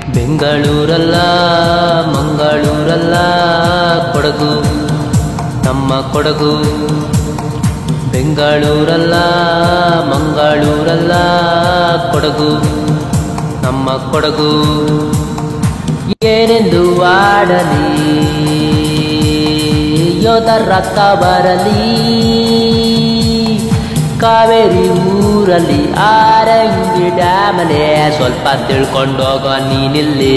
ಬೆಂಗಳೂರಲ್ಲ ಮಂಗಳೂರಲ್ಲ ಕೊಡಗು ನಮ್ಮ ಕೊಡಗು ಬೆಂಗಳೂರಲ್ಲ ಮಂಗಳೂರಲ್ಲ ಕೊಡಗು ನಮ್ಮ ಕೊಡಗು ಏನೆಂದು ಆಡಲಿ ಯೋಧರ ರಕ್ತ ಬರಲಿ ಕಾವೇರಿ ಊರಲ್ಲಿ ಆರಂಗಿ ಡ್ಯಾಮನೆ ಸ್ವಲ್ಪ ತಿಳ್ಕೊಂಡೋಗ ನೀನಿಲ್ಲಿ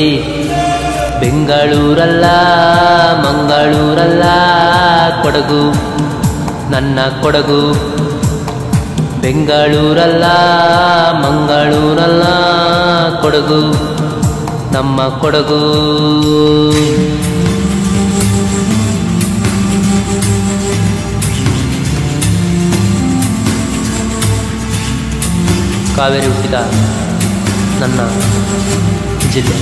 ಬೆಂಗಳೂರಲ್ಲ ಮಂಗಳೂರಲ್ಲ ಕೊಡಗು ನನ್ನ ಕೊಡಗು ಬೆಂಗಳೂರಲ್ಲ ಮಂಗಳೂರಲ್ಲ ಕೊಡಗು ನಮ್ಮ ಕೊಡಗು ಕಾವೇರಿ ಹುಟ್ಟಿದ ನನ್ನ ಜಿಲ್ಲೆ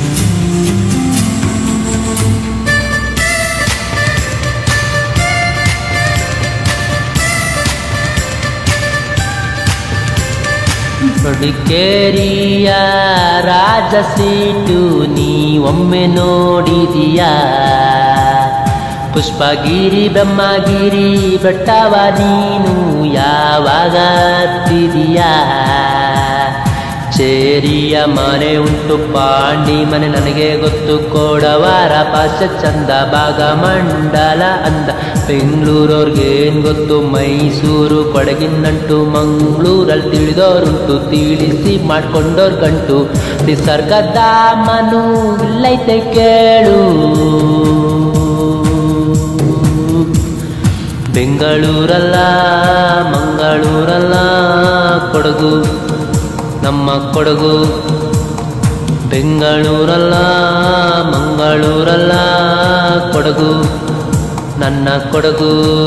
ನೋಡಿಕೇರಿಯ ರಾಜ ಸೀಟು ನೀ ಒಮ್ಮೆ ನೋಡಿದೀಯಾ ಪುಷ್ಪಗಿರಿ ಬ್ರಹ್ಮಗಿರಿ ಬೆಟ್ಟವ ನೀನು ಯಾವಾಗ ಹತ್ತಿದೀಯಾ ಚೇರಿಯ ಮನೆ ಉಂಟು ಪಾಂಡಿ ಮನೆ ನನಗೆ ಗೊತ್ತು ಕೋಡವಾರ ಪಾಶ ಚಂದ ಭಾಗ ಮಂಡಲ ಅಂದ ಬೆಂಗಳೂರವ್ರಿಗೇನ್ ಗೊತ್ತು ಮೈಸೂರು ಕೊಡಗಿನಂಟು ಮಂಗಳೂರಲ್ಲಿ ತಿಳಿದೋರುಂಟು ತಿಳಿಸಿ ಮಾಡ್ಕೊಂಡೋರ್ ಗಂಟು ನಿಸರ್ಗದ ಮನು ಇಲ್ಲೈತೆ ಕೇಳು ಬೆಂಗಳೂರಲ್ಲ ಮಂಗಳೂರಲ್ಲ ಕೊಡಗು ನಮ್ಮ ಕೊಡಗು ಬೆಂಗಳೂರಲ್ಲ ಮಂಗಳೂರಲ್ಲ ಕೊಡಗು ನನ್ನ ಕೊಡಗು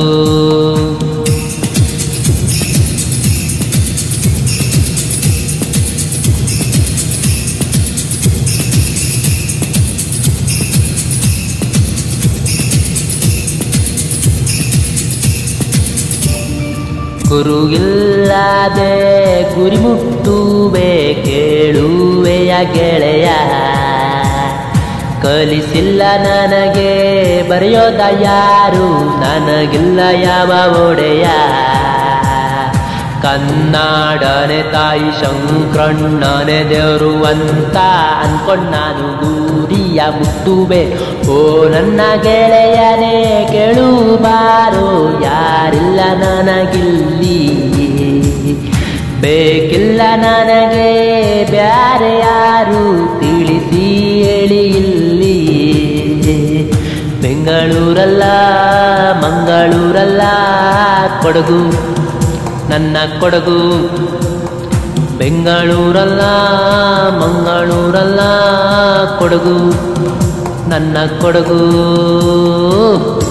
ಗುರುಗಿಲ್ಲದೆ ಗುರಿ ಮುಟ್ಟುವೆ ಕೇಳುವೆಯ ಗೆಳೆಯ ಕಲಿಸಿಲ್ಲ ನನಗೆ ಬರೆಯೋದ ಯಾರು ನನಗಿಲ್ಲ ಯಾವ ಒಡೆಯ ಕನ್ನಡನೆ ತಾಯಿ ಶಂಕರಣ್ಣನೆ ದೇವರು ಅಂತ ಅನ್ಕೊಂಡ್ ನಾನು ಗುರಿಯ ಮುಟ್ಟುವೆ ಓ ನನ್ನ ಗೆಳೆಯನೇ ಕೇಳು ಬಾರೋ ಯಾರಿಲ್ಲ ನನಗಿಲ್ಲಿ ಬೇಕಿಲ್ಲ ನನಗೆ ಬ್ಯಾರೆ ಯಾರು ತಿಳಿಸಿ ಹೇಳಿ ಇಲ್ಲಿ ಬೆಂಗಳೂರಲ್ಲ ಮಂಗಳೂರಲ್ಲ ಕೊಡಗು ನನ್ನ ಕೊಡಗು ಬೆಂಗಳೂರಲ್ಲ ಮಂಗಳೂರಲ್ಲ ಕೊಡಗು ನನ್ನ ಕೊಡಗು